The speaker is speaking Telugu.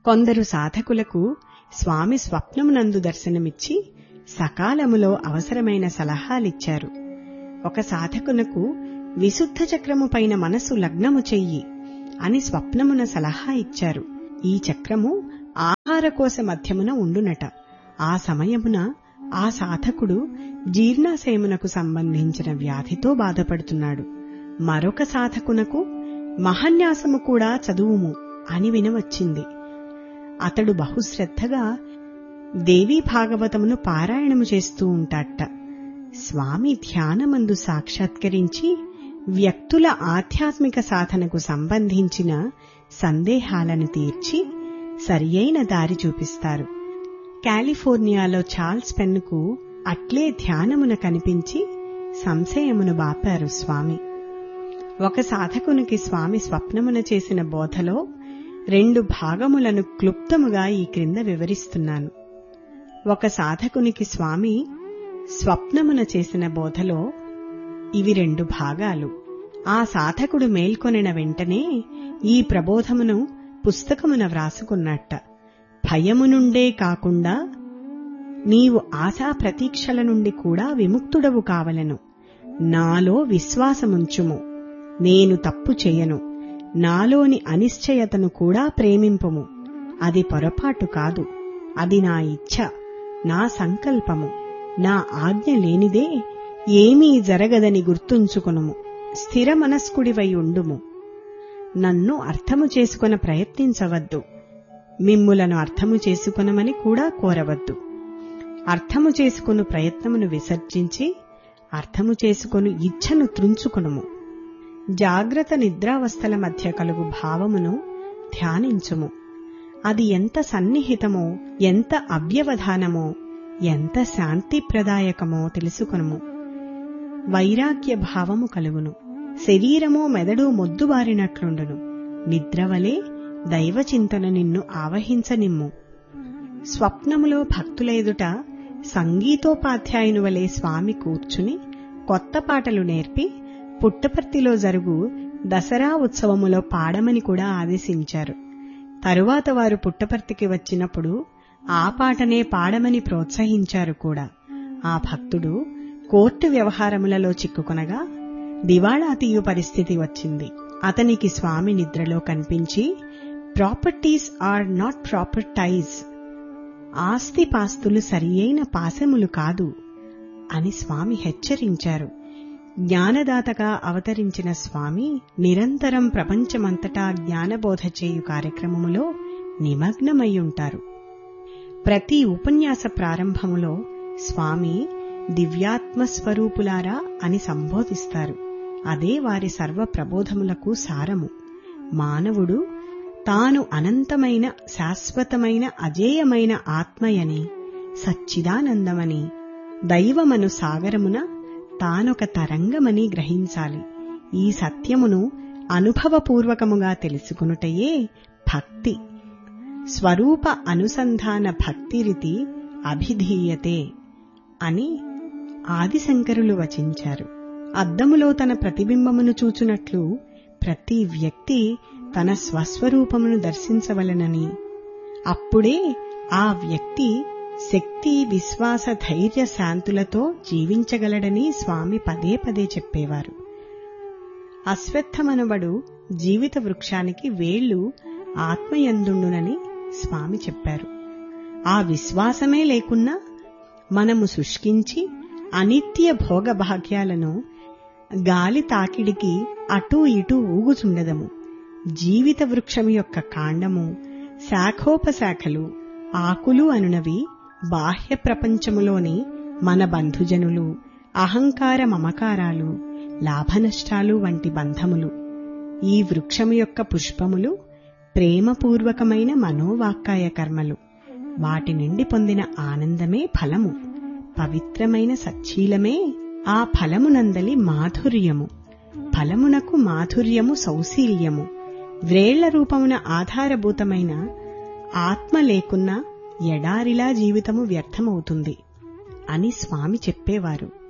కొందరు సాధకులకు స్వామి స్వప్నమునందు దర్శనమిచ్చి సకాలములో అవసరమైన సలహాలిచ్చారు ఒక సాధకునకు విశుద్ధ చక్రము పైన మనసు లగ్నము చెయ్యి అని స్వప్నమున సలహా ఇచ్చారు ఈ చక్రము ఆహారకోశ మధ్యమున ఉండునట ఆ సమయమున ఆ సాధకుడు జీర్ణాశయమునకు సంబంధించిన వ్యాధితో బాధపడుతున్నాడు మరొక సాధకునకు మహన్యాసము కూడా చదువుము అని వినవచ్చింది అతడు బహుశ్రద్ధగా దేవీ భాగవతమును పారాయణము చేస్తూ ఉంటాట స్వామి ధ్యానమందు సాక్షాత్కరించి వ్యక్తుల ఆధ్యాత్మిక సాధనకు సంబంధించిన సందేహాలను తీర్చి సరియైన దారి చూపిస్తారు కాలిఫోర్నియాలో చార్ల్స్ పెన్నుకు అట్లే ధ్యానమున కనిపించి సంశయమును బాపారు స్వామి ఒక సాధకునికి స్వామి స్వప్నమున చేసిన బోధలో రెండు భాగములను క్లుప్తముగా ఈ క్రింద వివరిస్తున్నాను ఒక సాధకునికి స్వామి స్వప్నమున చేసిన బోధలో ఇవి రెండు భాగాలు ఆ సాధకుడు మేల్కొనిన వెంటనే ఈ ప్రబోధమును పుస్తకమున వ్రాసుకున్నట్ట భయము నుండే కాకుండా నీవు ఆశా ప్రతీక్షల నుండి కూడా విముక్తుడవు కావలను నాలో విశ్వాసముంచుము నేను తప్పు చేయను నాలోని అనిశ్చయతను కూడా ప్రేమింపుము అది పొరపాటు కాదు అది నా ఇచ్ఛ నా సంకల్పము నా ఆజ్ఞ లేనిదే ఏమీ జరగదని గుర్తుంచుకొనుము స్థిర మనస్కుడివై ఉండుము నన్ను అర్థము చేసుకొన ప్రయత్నించవద్దు మిమ్ములను అర్థము చేసుకొనమని కూడా కోరవద్దు అర్థము చేసుకొను ప్రయత్నమును విసర్జించి అర్థము చేసుకొను ఇచ్ఛను త్రుంచుకొనుము జాగ్రత్త నిద్రావస్థల మధ్య కలుగు భావమును ధ్యానించుము అది ఎంత సన్నిహితమో ఎంత అవ్యవధానమో ఎంత శాంతిప్రదాయకమో తెలుసుకొనుము వైరాగ్య భావము కలుగును శరీరమో మెదడు మొద్దుబారినట్లుండును నిద్రవలే దైవచింతన నిన్ను ఆవహించనిమ్ము స్వప్నములో భక్తుల ఎదుట సంగీతోపాధ్యాయుని వలె స్వామి కూర్చుని కొత్త పాటలు నేర్పి పుట్టపర్తిలో జరుగు దసరా ఉత్సవములో పాడమని కూడా ఆదేశించారు తరువాత వారు పుట్టపర్తికి వచ్చినప్పుడు ఆ పాటనే పాడమని ప్రోత్సహించారు కూడా ఆ భక్తుడు కోర్టు వ్యవహారములలో చిక్కుకొనగా దివాళా తీయు పరిస్థితి వచ్చింది అతనికి స్వామి నిద్రలో కనిపించి ప్రాపర్టీస్ ఆర్ నాట్ ప్రాపర్టైజ్ ఆస్తిపాస్తులు సరియైన పాశములు కాదు అని స్వామి హెచ్చరించారు జ్ఞానదాతగా అవతరించిన స్వామి నిరంతరం ప్రపంచమంతటా జ్ఞానబోధ చేయు కార్యక్రమములో నిమగ్నమయ్యుంటారు ప్రతి ఉపన్యాస ప్రారంభములో స్వామి దివ్యాత్మస్వరూపులారా అని సంబోధిస్తారు అదే వారి సర్వ ప్రబోధములకు సారము మానవుడు తాను అనంతమైన శాశ్వతమైన అజేయమైన ఆత్మయని సచ్చిదానందమని దైవమను సాగరమున తానొక తరంగమని గ్రహించాలి ఈ సత్యమును అనుభవపూర్వకముగా తెలుసుకునుటయే భక్తి స్వరూప అనుసంధాన భక్తిరితి అభిధీయతే అని ఆదిశంకరులు వచించారు అద్దములో తన ప్రతిబింబమును చూచునట్లు ప్రతి వ్యక్తి తన స్వస్వరూపమును దర్శించవలనని అప్పుడే ఆ వ్యక్తి శక్తి విశ్వాస ధైర్య శాంతులతో జీవించగలడని స్వామి పదే పదే చెప్పేవారు అశ్వత్థమనబడు జీవిత వృక్షానికి వేళ్లు ఆత్మయందుండునని స్వామి చెప్పారు ఆ విశ్వాసమే లేకున్నా మనము శుష్కించి అనిత్య భోగభాగ్యాలను గాలి తాకిడికి అటూ ఇటూ ఊగుచుండదము జీవిత వృక్షం యొక్క కాండము శాఖోపశాఖలు ఆకులు అనునవి బాహ్య ప్రపంచములోని మన బంధుజనులు అహంకార మమకారాలు లాభనష్టాలు వంటి బంధములు ఈ వృక్షము యొక్క పుష్పములు ప్రేమపూర్వకమైన మనోవాక్కాయ కర్మలు వాటి నుండి పొందిన ఆనందమే ఫలము పవిత్రమైన సచ్చీలమే ఆ ఫలమునందలి మాధుర్యము ఫలమునకు మాధుర్యము సౌశీల్యము వ్రేళ్ల రూపమున ఆధారభూతమైన ఆత్మ లేకున్నా ఎడారిలా జీవితము వ్యర్థమవుతుంది అని స్వామి చెప్పేవారు